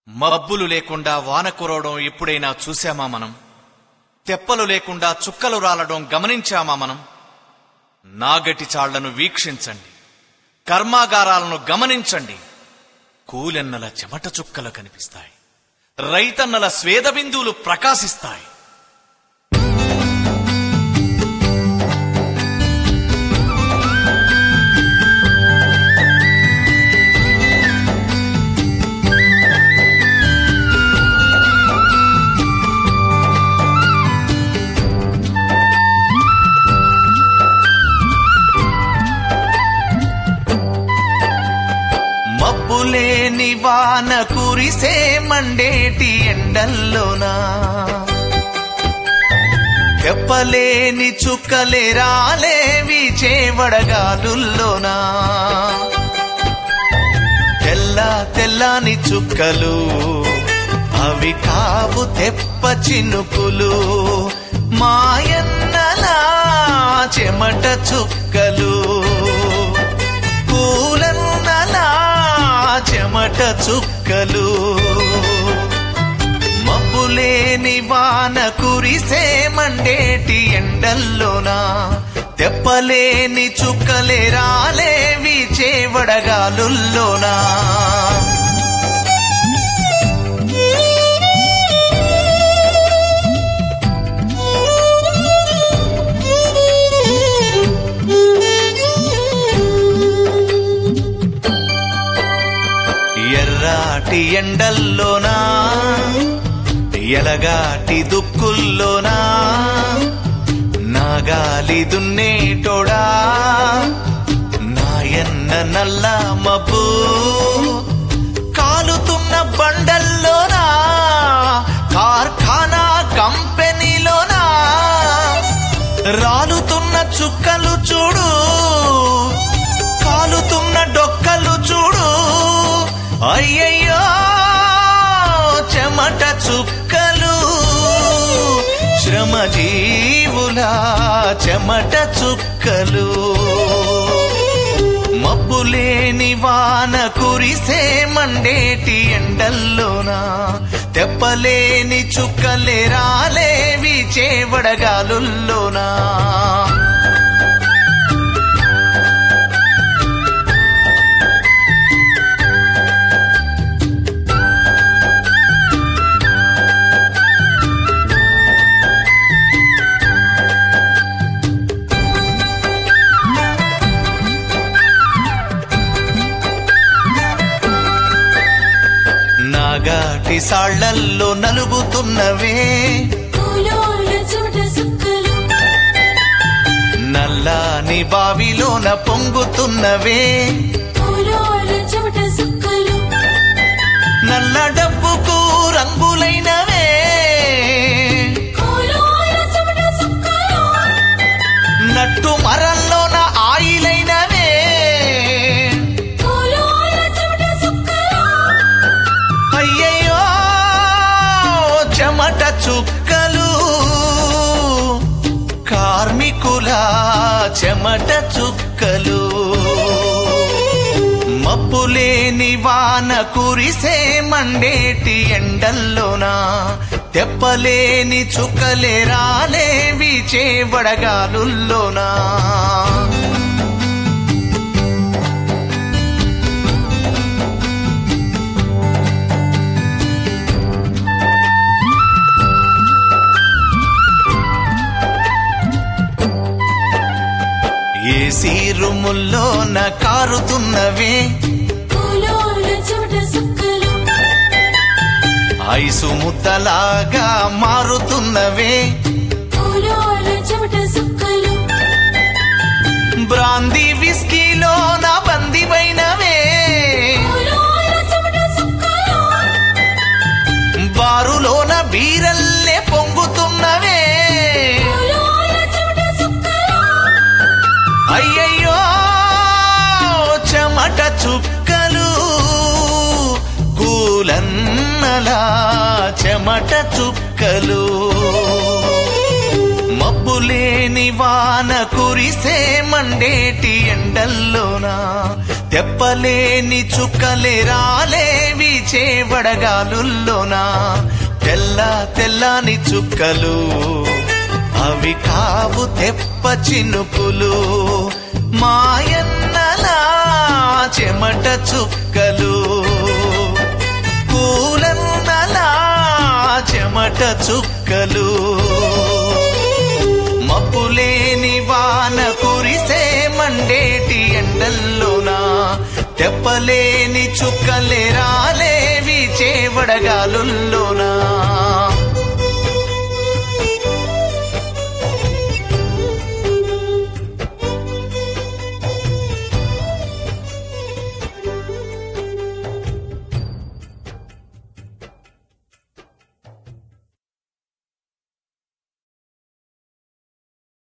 మబ్బులు లేకుండా వాన కురవడం ఎప్పుడైనా చూశామా మనం తెప్పలు లేకుండా చుక్కలు రాలడం గమనించామా మనం నాగటి చాళ్లను వీక్షించండి కర్మాగారాలను గమనించండి కూలెన్నల చెమట చుక్కలు కనిపిస్తాయి రైతన్నల స్వేద బిందువులు ప్రకాశిస్తాయి మబ్బులేని వాన కురిసే మండేటి ఎండల్లోనా చెప్పలేని చుక్కలే రాలేవి చేవడగాలుల్లోనా తెల్ల తెల్లని చుక్కలు అవి కావు తెప్ప చినుకులు మాయన్నలా చెమట చుక్కలు పూలన్నలా చెమట చుక్కలు మబ్బులేని వాన కురిసే మండేటి ఎండల్లోనా తెప్పలేని చుక్కలే రాలేవి చేవడగాలుల్లోనా ఎర్రాటి ఎండల్లోనా ఎలగాటి దుక్కుల్లోనా నాగాలి దున్నేటోడా నాయన్న నల్ల మబ్బు కాలుతున్న బండల్లోనా కార్ఖానా కంపెనీలోనా రాలుతున్న చుక్కలు చూడు కాలుతున్న డొక్కలు చూడు అయ్యయ్యో చెమట చుక్కలు శ్రమ జీవులా చెమట చుక్కలు మబ్బులేని వాన కురిసే మండేటి ఎండల్లోనా తెప్పలేని చుక్కలే రాలేవి చేవడగాలుల్లోనా నాగాటి సాళ్లల్లో నలుగుతున్నవే పూలోల చెమట సుక్కలు నల్లాని బావిలోన పొంగుతున్నవే పూలోల చెమట సుక్కలు నల్ల డబ్బుకు రంగులైనవే పూలోల చెమట సుక్కలు నట్టు మరల్లోన ఆయిలైనవే పూలోల చెమట సుక్కలు అయ్యయ్యో చెమట చుక్కలు కార్మికుల చెమట చుక్కలు మబ్బులేని వాన కురిసే మండేటి ఎండల్లోనా తెప్పలేని చుక్కలే రాలేవి చేవడగాలుల్లోనా ఏసీ రూముల్లోన కారుతున్నవే పూలోల చెమట సుక్కలు ఐసు ముద్దలాగా మారుతున్నవే పూలోల చెమట సుక్కలు బ్రాందీ విస్కీలోన బందివైనవే పూలోల చెమట సుక్కలు బారులోన బీరల్లే పొంగుతున్నవే పూలోల చెమట సుక్కలు అయ్యయ్యో చెమట చుక్కలు కూలన్నలా చెమట చుక్కలు మబ్బు మబ్బులేని వాన కురిసే మండేటి ఎండల్లోనా తెప్పలేని చుక్కలే రాలేవి చేవడగాలుల్లోనా తెల్ల తెల్లని చుక్కలు అవి కావు తెప్ప చినుకులు మాయన్నలా చెమట చుక్కలు కూలన్నలా చెమట చుక్కలు మబ్బులేని వాన కురిసే మండేటి ఎండల్లోనా తెప్పలేని చుక్కలే రాలేవి చేవడగాలుల్లోనా